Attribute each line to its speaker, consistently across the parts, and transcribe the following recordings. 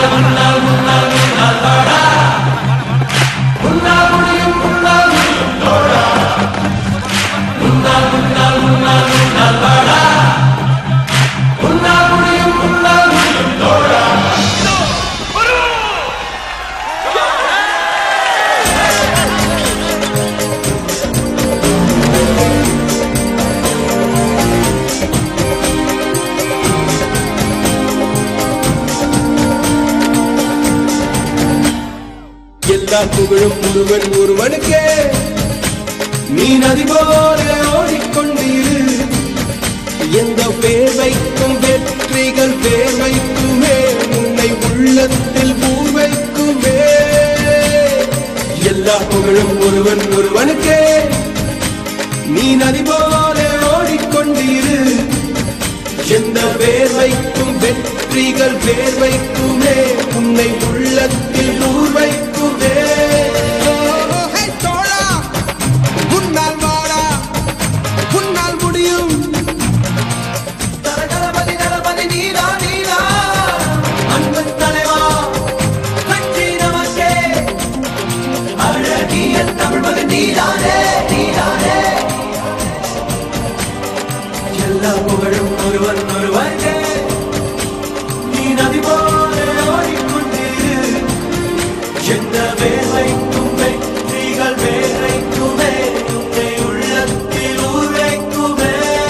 Speaker 1: எல்லா புகழும் ஒருவன் ஒருவனுக்கே நீ நதி போல ஓடிக்கொண்டிரு எந்த வேர்வைக்கும் வெற்றிகள் வேர்வைக்குமே உன்னை உள்ளத்தில் பூர்வைக்குமே எல்லா புகழும் ஒருவன் ஒருவனுக்கே நீ நதி போல ஓடிக்கொண்டிரு எந்த வேர்வைக்கும் வெற்றிகள் வேர்வைக்குமே உன்னை உள்ளத்தில் ஊர்வைக்குமே
Speaker 2: ஹே தோழா உன்னால் வாடா உன்னால் முடியும்
Speaker 1: தரகரபதி தளபதி நீதா நீதா அன்பு தலைவா வெற்றி நமக்கே அழகிய தமிழ் மகன் நீதானே நீதானே எல்லா புகழும் ஒருவன் ஒருவனுக்கே நீ நதி போல ஓடிக்கொண்டிரு எந்த வேலைக்கும் வெற்றிகள் வேலைக்குமே உன்னை உள்ளத்தில் ஊரைக்குமே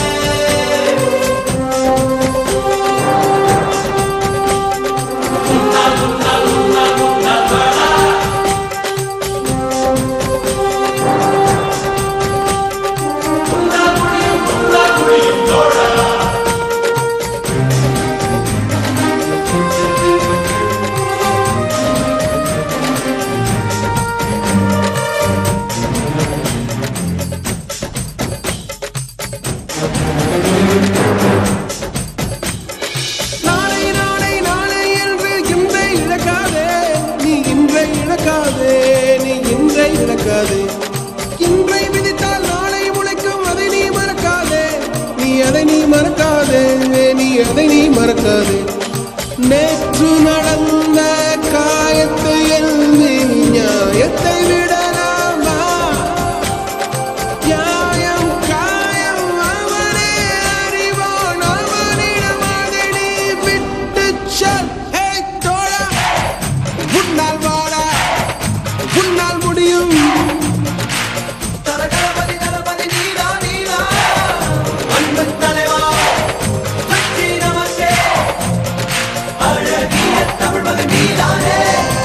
Speaker 2: நாளை நாளை நாளை என்று இன்றை இழக்காதே நீ இன்றை இழக்காதே நீ இன்றை இழக்காதே இன்றை விதித்தால் நாளை முளைக்கும் அதை நீ மறக்காதே நீ அதை நீ மறக்காதே நீ அதை நீ மறக்காதே நேற்று நடந்த காயத்தை எழுதி நியாயத்தை விடலாமா நியாயம் காயம் அவனே அறிவான் அவனிடம் அதை நீ விட்டுச் செல். ஹே தோழா, உன்னால் வாடா உன்னால் முடியும்
Speaker 1: தரகரபதி தளபதி நீதா நீதா அன்பு தலைவா வெற்றி நமக்கே அழகிய தமிழ் மகன் நீதானே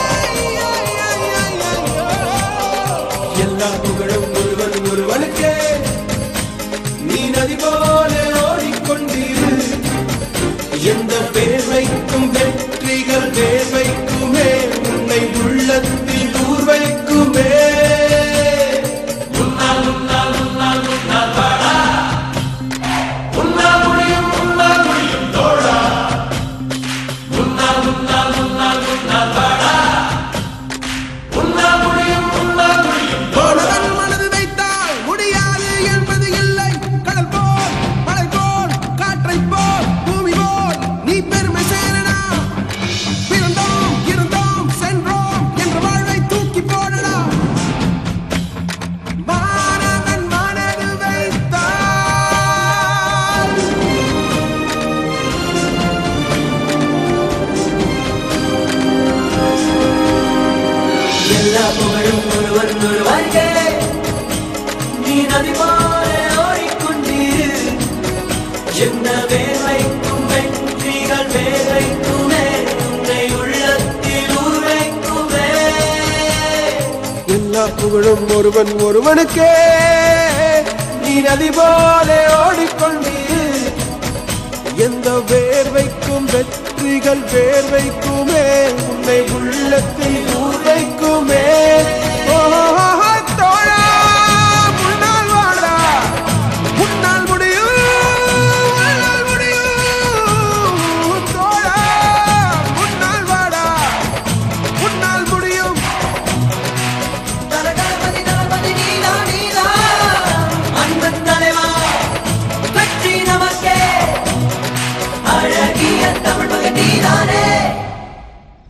Speaker 1: எல்லா புகழும் ஒருவன் ஒருவனுக்கே நீ நதி போல ஓடிக்கொண்டிரு எந்த வேர்வைக்கும் வெற்றிகள் வேர்வைக்குமே உன்னை உள்ளத்தில் ஊர்வைக்குமே உன்னால் உன்னால் உன்னால் உன்னால் வாடா உன்னால் முடியும் உன்னால் முடியும் தோழா உன்னால் உன்னால் உன்னால் உன்னால் வாடா உன்னால் முடியும் உன்னால் முடியும்
Speaker 2: போனவன் மனது வைத்தால் முடியாது என்பது இல்லை கடல் போல் மலை போல் காற்றை போல் பூமி போல் நீ பெருமை சேரடா பிறந்தோம் இருந்தோம் சென்றோம் என்ற வாழ்வை தூக்கி போடடா மாணவன் மனது வைத்தால்
Speaker 1: எல்லா புகழும் ஒருவன் ஒருவருக்கே நீ நதி போல ஓடிக்கொண்டிரு எந்த வேலைக்கும் வெற்றிகள் வேலைக்குமே உன்னை உள்ளத்தில் ஊரைக்குமே
Speaker 2: எல்லா புகழும் ஒருவன் ஒருவனுக்கே நீ நதி போல ஓடிக்கொண்டீர் எந்த வேர்வைக்கும் வெற்றிகள் வேர்வைக்குமே உன்னை உள்ளத்தில் ஊர்வைக்குமே ஓ தோழா